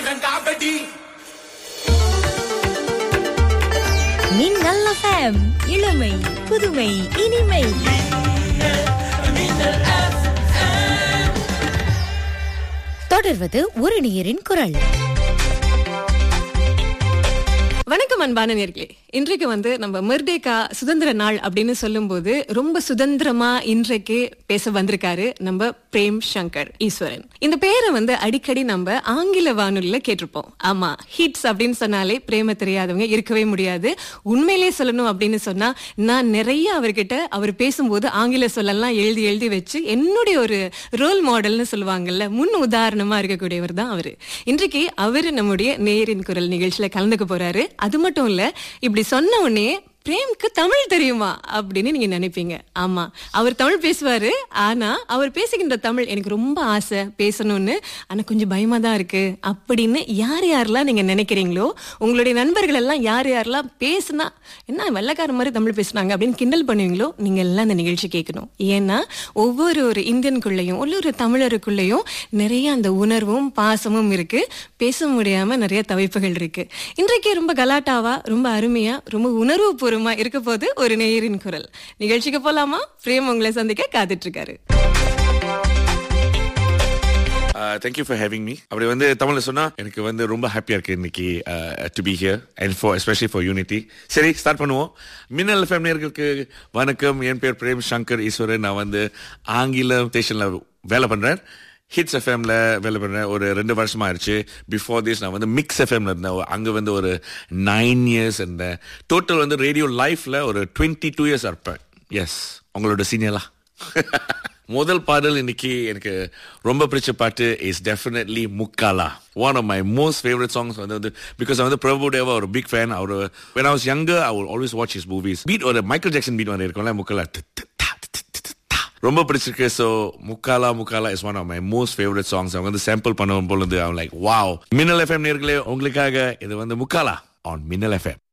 Comedy மின்னல் FM இளமை புதுமை இனிமை தொடர்வது ஒரு நேரின் குரல் வணக்கம் அன்பான நேர்களே இன்றைக்கு வந்து நம்ம மெர்டேகா சுதந்திர நாள் அப்படின்னு சொல்லும்போது ரொம்ப சுதந்திரமா இன்றைக்கு பேச வந்திருக்காரு நம்ம பிரேம் சங்கர் ஈஸ்வரன் இந்த பேரை வந்து அடிக்கடி நம்ம ஆங்கில வானொலியில கேட்டிருப்போம் ஆமா ஹிட்ஸ் அப்படின்னு சொன்னாலே பிரேம தெரியாதவங்க இருக்கவே முடியாது உண்மையிலேயே சொல்லணும் அப்படின்னு சொன்னா நான் நிறைய அவர்கிட்ட அவர் பேசும்போது ஆங்கில சொல்லலாம் எழுதி எழுதி வச்சு என்னுடைய ஒரு ரோல் மாடல்னு சொல்லுவாங்கல்ல முன் உதாரணமா இருக்கக்கூடியவர் தான் அவரு இன்றைக்கு அவரு நம்முடைய நேரின் குரல் நிகழ்ச்சியில கலந்துக்க போறாரு அது மட்டும் இல்ல இப்படி சொன்ன உடனே பிரேம்க்கு தமிழ் தெரியுமா அப்படின்னு நீங்க நினைப்பீங்க ஆமா அவர் தமிழ் பேசுவாரு ஆனா அவர் பேசுகின்ற தமிழ் எனக்கு ரொம்ப ஆசை பேசணும்னு ஆனா கொஞ்சம் பயமா தான் இருக்கு அப்படின்னு யார் யாரெல்லாம் நீங்க நினைக்கிறீங்களோ உங்களுடைய நண்பர்கள் எல்லாம் யார் யாரெல்லாம் பேசுனா என்ன வெள்ளக்கார மாதிரி தமிழ் பேசுனாங்க அப்படின்னு கிண்டல் பண்ணுவீங்களோ நீங்க எல்லாம் இந்த நிகழ்ச்சி கேட்கணும் ஏன்னா ஒவ்வொரு ஒரு இந்தியனுக்குள்ளேயும் ஒவ்வொரு தமிழருக்குள்ளேயும் நிறைய அந்த உணர்வும் பாசமும் இருக்கு பேச முடியாம நிறைய தவிப்புகள் இருக்கு இன்றைக்கு ரொம்ப கலாட்டாவா ரொம்ப அருமையா ரொம்ப உணர்வு பூர்வமா இருக்க போது ஒரு நேயரின் குரல் நிகழ்ச்சிக்கு போலாமா பிரேம் உங்களை சந்திக்க காத்துட்டு இருக்காரு தேங்க்யூ ஃபார் ஹேவிங் மீ அப்படி வந்து தமிழ்ல சொன்னா எனக்கு வந்து ரொம்ப ஹாப்பியா இருக்கு இன்னைக்கு to be here and for especially for unity சரி ஸ்டார்ட் பண்ணுவோம் மின்னல் எஃப்எம் நேர்களுக்கு வணக்கம் என் பேர் பிரேம் சங்கர் ஈஸ்வரன் நான் வந்து ஆங்கில ஸ்டேஷன்ல வேலை பண்றேன் ஹிட்ஸ் எஃப்எம்ல வேலை பண்றேன் ஒரு ரெண்டு வருஷமா ஆயிடுச்சு பிஃபோர் திஸ் நான் வந்து மிக்ஸ் எஃப்எம்ல இருந்தேன் அங்க வந்து ஒரு நைன் இயர்ஸ் இருந்தேன் டோட்டல் வந்து ரேடியோ லைஃப்ல ஒரு டுவெண்ட்டி டூ இயர்ஸ் இருப்பேன் எஸ் உங்களோட சீனியரா முதல் பாடல் இன்னைக்கு எனக்கு ரொம்ப பிடிச்ச பாட்டு is definitely Mukkala one of my most favourite songs வந்து வந்து பிகாஸ் வந்து பிரபு தேவா ஒரு பிக் ஃபேன் அவர் when I was younger I will always watch his movies beat ஒரு மைக்கேல் ஜாக்சன் பீட் வந்து இருக்கும்ல முக்காலா தி, தி, தா, தி, தி, தி, தி, தா. ரொம்ப பிடிச்சிருக்கு so Mukkala Mukkala is one of my most favourite songs அவங்க வந்து சாம்பிள் பண்ணும் பொழுது அவன் லைக் வாவ் மின்னல் எஃப்எம் நேர்களே உங்களுக்காக இது வந்து முக்காலா ஆன் மின்னல் எஃப்எம்